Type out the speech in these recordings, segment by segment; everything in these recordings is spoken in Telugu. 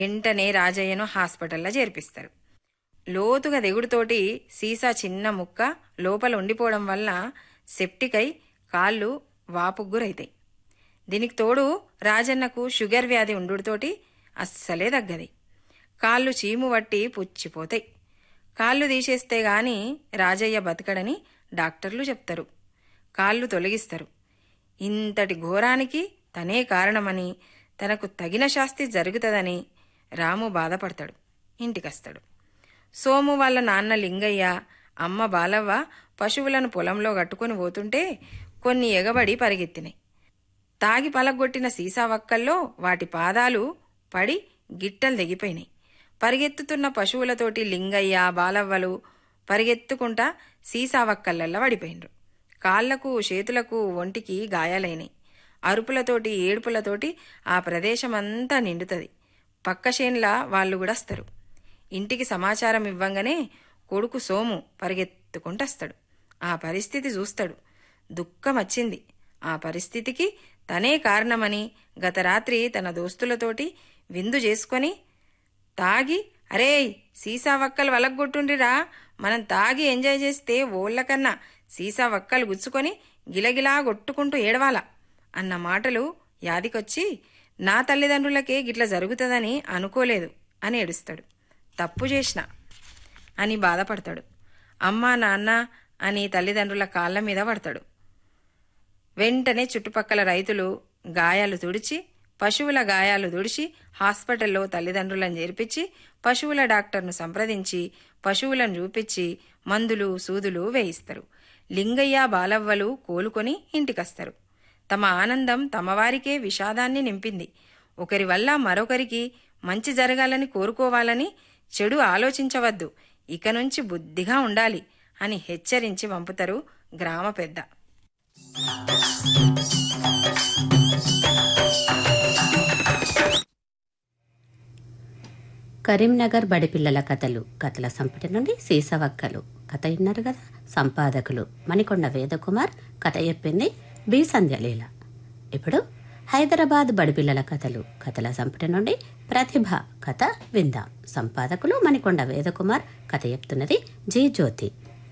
వెంటనే రాజయ్యను హాస్పిటల్లో చేర్పిస్తారు లోతుగా దిగుడుతోటి సీసా చిన్న ముక్క లోపల ఉండిపోవడం వల్ల సెప్టిక్ అయి కాళ్ళు వాపుకు గురైతాయి దీనికి తోడు రాజన్నకు షుగర్ వ్యాధి ఉండుతోటి అస్సలే తగ్గది కాళ్ళు చీము పట్టి పుచ్చిపోతాయి కాళ్ళు తీసేస్తే గాని రాజయ్య బతకడని డాక్టర్లు చెప్తారు కాళ్ళు తొలగిస్తారు ఇంతటి ఘోరానికి తనే కారణమని తనకు తగిన శాస్తి జరుగుతుందని రాము బాధపడతాడు ఇంటికొస్తాడు సోము వాళ్ళ నాన్న లింగయ్య అమ్మ బాలవ్వ పశువులను పొలంలో కట్టుకుని పోతుంటే కొన్ని ఎగబడి పరిగెత్తినాయి తాగి పలగొట్టిన సీసా వక్కల్లో వాటి పాదాలు పడి గిట్టలు తెగిపోయినాయి పరిగెత్తుతున్న పశువులతోటి లింగయ్య బాలవ్వలు పరిగెత్తుకుంటా సీసా వక్కలల్లా పడిపోయినరు కాళ్లకు చేతులకు ఒంటికి గాయాలైనాయి అరుపులతోటి ఏడుపులతోటి ఆ ప్రదేశమంతా నిండుతుంది పక్క చేన్లా వాళ్ళు కూడా వస్తారు ఇంటికి సమాచారం ఇవ్వంగానే కొడుకు సోము పరిగెత్తుకుంటొస్తాడు ఆ పరిస్థితి చూస్తాడు దుఃఖం వచ్చింది ఆ పరిస్థితికి తనే కారణమని గత రాత్రి తన దోస్తులతోటి విందు చేసుకొని తాగి అరే సీసా వక్కలు వలగొట్టుండిరా మనం తాగి ఎంజాయ్ చేస్తే ఓళ్ళకన్నా సీసా వక్కలు గుచ్చుకొని గిలగిలా కొట్టుకుంటూ ఏడవాలా అన్న మాటలు యాదికొచ్చి నా తల్లిదండ్రులకే గిట్ల జరుగుతుందని అనుకోలేదు అని ఏడుస్తాడు తప్పు చేసిన అని బాధపడతాడు అమ్మా నాన్న అని తల్లిదండ్రుల కాళ్ళ మీద పడతాడు వెంటనే చుట్టుపక్కల రైతులు గాయాలు తుడిచి పశువుల గాయాలు తుడిచి హాస్పిటల్లో తల్లిదండ్రులను చేర్పించి పశువుల డాక్టర్ను సంప్రదించి పశువులను చూపించి మందులు సూదులు వేయిస్తారు లింగయ్య బాలవ్వలు కోలుకొని ఇంటికొస్తారు తమ ఆనందం తమవారికే విషాదాన్ని నింపింది ఒకరి వల్ల మరొకరికి మంచి జరగాలని కోరుకోవాలని చెడు ఆలోచించవద్దు ఇక నుంచి బుద్ధిగా ఉండాలి అని హెచ్చరించి పంపుతారు గ్రామ పెద్ద కరీంనగర్ బడిపిల్లల కథలు కథల సంపుటి నుండి సీసవక్కలు కథ విన్నారు కదా సంపాదకులు మణికొండ వేదకుమార్ కథ చెప్పింది బి సంధ్యలీల ఇప్పుడు హైదరాబాద్ బడిపిల్లల కథలు కథల సంపుటి నుండి ప్రతిభ కథ విందాం సంపాదకులు మణికొండ వేదకుమార్ కథ చెప్తున్నది జి జ్యోతి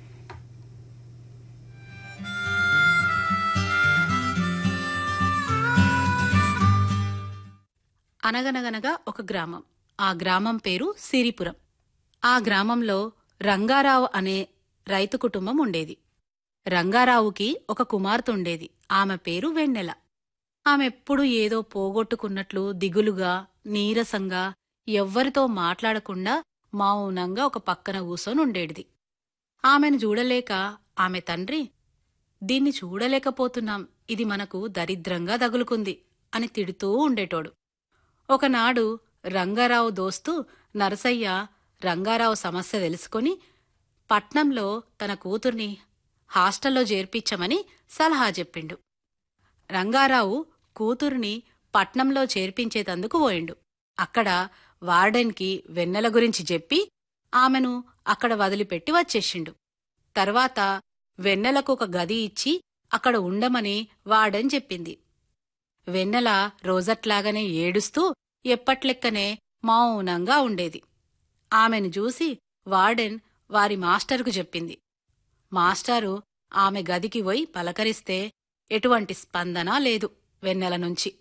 అనగనగనగా ఒక గ్రామం ఆ గ్రామం పేరు సిరిపురం ఆ గ్రామంలో రంగారావు అనే రైతు కుటుంబం ఉండేది రంగారావుకి ఒక కుమార్తె ఉండేది ఆమె పేరు వెన్నెల ఆమెప్పుడు ఏదో పోగొట్టుకున్నట్లు దిగులుగా నీరసంగా ఎవ్వరితో మాట్లాడకుండా మౌనంగా ఒక పక్కన కూసోని ఉండేటిది ఆమెను చూడలేక ఆమె తండ్రి దీన్ని చూడలేకపోతున్నాం ఇది మనకు దరిద్రంగా తగులుకుంది అని తిడుతూ ఉండేటోడు ఒకనాడు రంగారావు దోస్తు నరసయ్య రంగారావు సమస్య తెలుసుకొని పట్నంలో తన కూతుర్ని హాస్టల్లో చేర్పించమని సలహా చెప్పిండు రంగారావు కూతుర్ని పట్నంలో చేర్పించేతందుకు పోయిండు అక్కడ వార్డెన్కి వెన్నెల గురించి చెప్పి ఆమెను అక్కడ వదిలిపెట్టి వచ్చేసిండు తర్వాత వెన్నెలకు ఒక గది ఇచ్చి అక్కడ ఉండమని వార్డెన్ చెప్పింది వెన్నెల రోజట్లాగానే ఏడుస్తూ ఎప్పట్లెక్కనే మౌనంగా ఉండేది ఆమెను చూసి వార్డెన్ వారి మాస్టర్కు చెప్పింది మాస్టారు ఆమె గదికి పోయి పలకరిస్తే ఎటువంటి స్పందన లేదు వెన్నెల నుంచి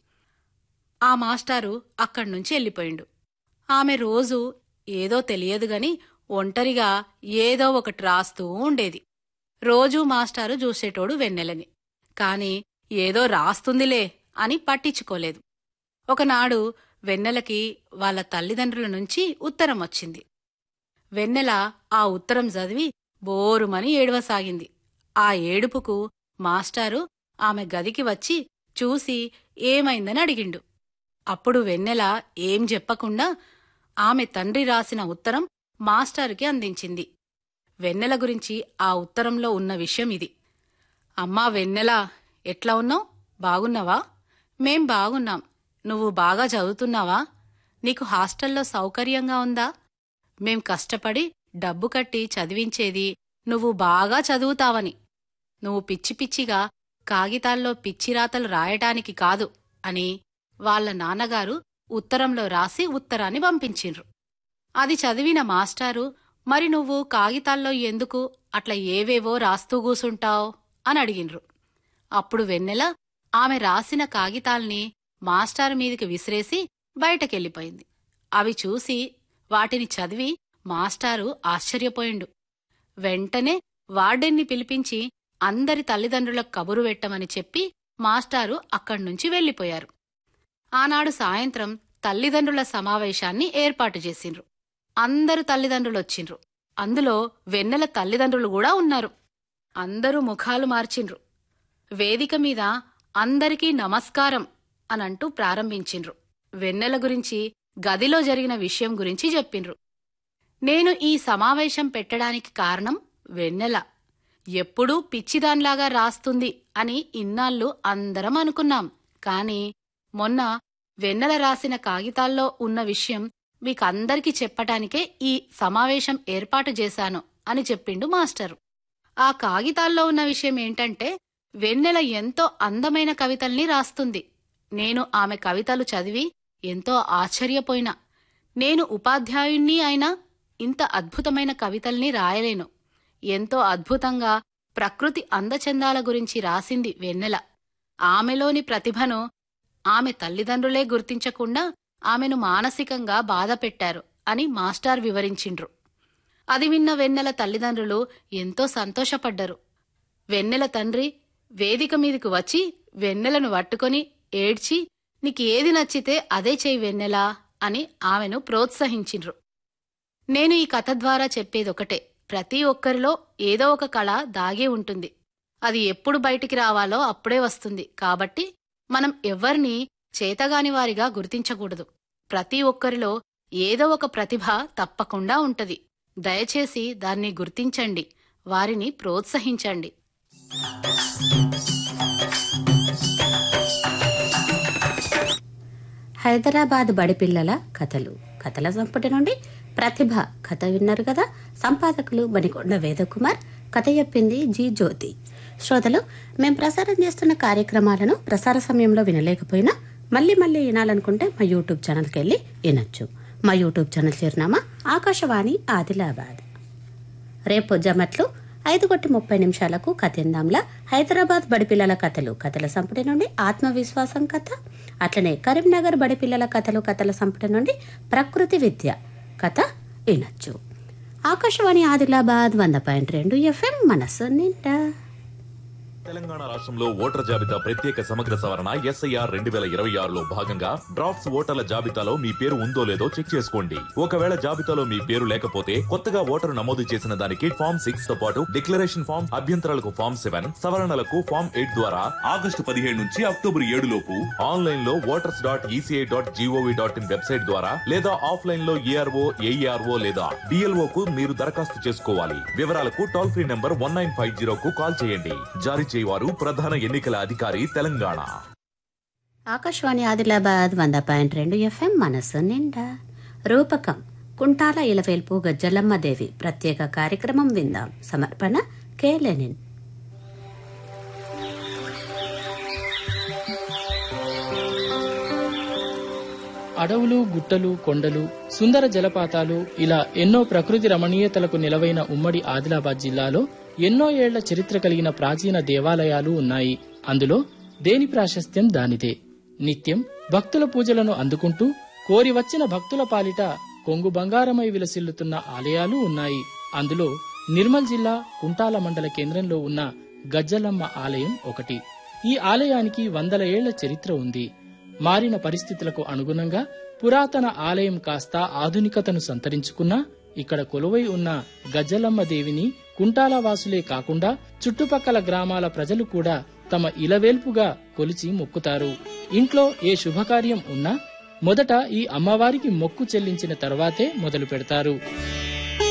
ఆ మాస్టారు అక్కడ్నుంచి వెళ్ళిపోయిండు ఆమె రోజు ఏదో తెలియదుగని ఒంటరిగా ఏదో ఒకటి రాస్తూ ఉండేది రోజూ మాస్టారు చూసేటోడు వెన్నెలని కాని ఏదో రాస్తుందిలే అని పట్టించుకోలేదు ఒకనాడు వెన్నెలకి వాళ్ళ తల్లిదండ్రుల నుంచి ఉత్తరం వచ్చింది వెన్నెల ఆ ఉత్తరం చదివి బోరుమని ఏడవసాగింది ఆ ఏడుపుకు మాస్టారు ఆమె గదికి వచ్చి చూసి ఏమైందని అడిగిండు అప్పుడు వెన్నెల ఏం చెప్పకుండా ఆమె తండ్రి రాసిన ఉత్తరం మాస్టారుకి అందించింది వెన్నెల గురించి ఆ ఉత్తరంలో ఉన్న విషయం ఇది అమ్మా వెన్నెల ఎట్లా ఉన్నావు బాగున్నావా మేం బాగున్నాం నువ్వు బాగా చదువుతున్నావా నీకు హాస్టల్లో సౌకర్యంగా ఉందా మేం కష్టపడి డబ్బు కట్టి చదివించేది నువ్వు బాగా చదువుతావని నువ్వు పిచ్చి పిచ్చిగా కాగితాల్లో పిచ్చిరాతలు రాయటానికి కాదు అని వాళ్ళ నాన్నగారు ఉత్తరంలో రాసి ఉత్తరాన్ని పంపించిండ్రు అది చదివిన మాస్టారు మరి నువ్వు కాగితాల్లో ఎందుకు అట్లా ఏవేవో రాస్తూ కూసుంటావ్ అని అడిగిండ్రు అప్పుడు వెన్నెల ఆమె రాసిన కాగితాల్ని మాస్టారు మీదికి విసిరేసి బయటకెళ్ళిపోయింది అవి చూసి వాటిని చదివి మాస్టారు ఆశ్చర్యపోయిండు వెంటనే వార్డెన్ని పిలిపించి అందరి తల్లిదండ్రులకు కబురు పెట్టమని చెప్పి మాస్టారు అక్కడ్నుంచి వెళ్ళిపోయారు ఆనాడు సాయంత్రం తల్లిదండ్రుల సమావేశాన్ని ఏర్పాటు చేసిండ్రు అందరు తల్లిదండ్రులొచ్చిండ్రు అందులో వెన్నెల తల్లిదండ్రులు కూడా ఉన్నారు అందరూ ముఖాలు మార్చిండ్రు వేదిక మీద అందరికీ నమస్కారం అనంటూ ప్రారంభించిండ్రు వెన్నెల గురించి గదిలో జరిగిన విషయం గురించి చెప్పిండ్రు నేను ఈ సమావేశం పెట్టడానికి కారణం వెన్నెల ఎప్పుడూ పిచ్చిదాన్లాగా రాస్తుంది అని ఇన్నాళ్ళు అందరం అనుకున్నాం కాని మొన్న వెన్నెల రాసిన కాగితాల్లో ఉన్న విషయం మీకందరికీ చెప్పటానికే ఈ సమావేశం ఏర్పాటు చేశాను అని చెప్పిండు మాస్టరు ఆ కాగితాల్లో ఉన్న విషయం ఏంటంటే వెన్నెల ఎంతో అందమైన కవితల్ని రాస్తుంది నేను ఆమె కవితలు చదివి ఎంతో ఆశ్చర్యపోయినా నేను ఉపాధ్యాయుణ్ణి అయినా ఇంత అద్భుతమైన కవితల్ని రాయలేను ఎంతో అద్భుతంగా ప్రకృతి అందచందాల గురించి రాసింది వెన్నెల ఆమెలోని ప్రతిభను ఆమె తల్లిదండ్రులే గుర్తించకుండా ఆమెను మానసికంగా బాధ పెట్టారు అని మాస్టార్ వివరించిండ్రు అది విన్న వెన్నెల తల్లిదండ్రులు ఎంతో సంతోషపడ్డరు వెన్నెల తండ్రి వేదిక మీదకు వచ్చి వెన్నెలను పట్టుకొని ఏడ్చి నీకు ఏది నచ్చితే అదే చెయ్యి వెన్నెలా అని ఆమెను ప్రోత్సహించిండ్రు నేను ఈ కథ ద్వారా చెప్పేదొకటే ప్రతి ఒక్కరిలో ఏదో ఒక కళ దాగే ఉంటుంది అది ఎప్పుడు బయటికి రావాలో అప్పుడే వస్తుంది కాబట్టి మనం ఎవ్వరినీ చేతగాని వారిగా గుర్తించకూడదు ప్రతి ఒక్కరిలో ఏదో ఒక ప్రతిభ తప్పకుండా ఉంటది దయచేసి దాన్ని గుర్తించండి వారిని ప్రోత్సహించండి హైదరాబాద్ బడిపిల్లల కథలు కథల సంపుటి నుండి ప్రతిభ కథ విన్నారు కదా సంపాదకులు బనికొండ వేదకుమార్ కథ చెప్పింది జి జ్యోతి శ్రోతలు మేము ప్రసారం చేస్తున్న కార్యక్రమాలను ప్రసార సమయంలో వినలేకపోయినా మళ్ళీ మళ్ళీ వినాలనుకుంటే మా యూట్యూబ్ ఛానల్కి వెళ్ళి వినొచ్చు మా యూట్యూబ్ ఛానల్ చిరునామా ఆకాశవాణి ఆదిలాబాద్ రేపు జమట్లు ఐదు కొట్టి ముప్పై నిమిషాలకు కథిందాంలా హైదరాబాద్ బడిపిల్లల కథలు కథల సంపుటి నుండి ఆత్మవిశ్వాసం కథ అట్లనే కరీంనగర్ బడిపిల్లల కథలు కథల సంపుటి నుండి ప్రకృతి విద్య కథ వినొచ్చు ఆకాశవాణి ఆదిలాబాద్ వంద పాయింట్ రెండు ఎఫ్ఎం మనసు నిండా తెలంగాణ రాష్ట్రంలో ఓటర్ జాబితా ప్రత్యేక సమగ్ర సవరణ ఎస్ఐఆర్ రెండు వేల ఇరవై ఆరులో భాగంగా డ్రాఫ్ట్స్ ఓటర్ల జాబితాలో మీ పేరు ఉందో లేదో చెక్ చేసుకోండి ఒకవేళ జాబితాలో మీ పేరు లేకపోతే కొత్తగా ఓటరు నమోదు చేసిన దానికి ఫామ్ సిక్స్ తో పాటు డిక్లరేషన్ ఫామ్ అభ్యంతరాలకు ఫామ్ సెవెన్ సవరణలకు ఫామ్ ఎయిట్ ద్వారా ఆగస్టు పదిహేడు నుంచి అక్టోబర్ ఏడు లోపు ఆన్లైన్ లో voters dot ECI dot GOV dot in website ద్వారా లేదా ఆఫ్లైన్ లో ఏఆర్ఓ ఏఈఆర్ఓ లేదా డిఎల్ఓ కు మీరు దరఖాస్తు చేసుకోవాలి వివరాలకు toll free number one nine five zero కు కాల్ చేయండి జారీ చేయవారు ప్రధాన ఎన్నికల అధికారి తెలంగాణ ఆకాశవాణి ఆదిలాబాద్ వంద పాయింట్ రెండు ఎఫ్ఎం మనసు నిండా రూపకం కుంటాల ఇలవేల్పు గజ్జలమ్మ దేవి ప్రత్యేక కార్యక్రమం విందాం సమర్పణ కె లెనిన్ అడవులు గుట్టలు కొండలు సుందర జలపాతాలు ఇలా ఎన్నో ప్రకృతి రమణీయతలకు నిలవైన ఉమ్మడి ఆదిలాబాద్ జిల్లాలో ఎన్నో ఏళ్ల చరిత్ర కలిగిన ప్రాచీన దేవాలయాలు ఉన్నాయి అందులో దేని ప్రాశస్త్యం దానిదే నిత్యం భక్తుల పూజలను అందుకుంటూ కోరి వచ్చిన భక్తుల పాలిట కొంగు బంగారమై విలసిల్లుతున్న ఆలయాలు ఉన్నాయి అందులో నిర్మల్ జిల్లా కుంటాల మండల కేంద్రంలో ఉన్న గజ్జలమ్మ ఆలయం ఒకటి ఈ ఆలయానికి వందల ఏళ్ల చరిత్ర ఉంది మారిన పరిస్థితులకు అనుగుణంగా పురాతన ఆలయం కాస్త ఆధునికతను సంతరించుకున్నా ఇక్కడ కొలువై ఉన్న గజ్జలమ్మ దేవిని కుంటాల వాసులే కాకుండా చుట్టుపక్కల గ్రామాల ప్రజలు కూడా తమ ఇలవేల్పుగా కొలిచి మొక్కుతారు ఇంట్లో ఏ శుభకార్యం ఉన్నా మొదట ఈ అమ్మవారికి మొక్కు చెల్లించిన తర్వాతే మొదలు పెడతారు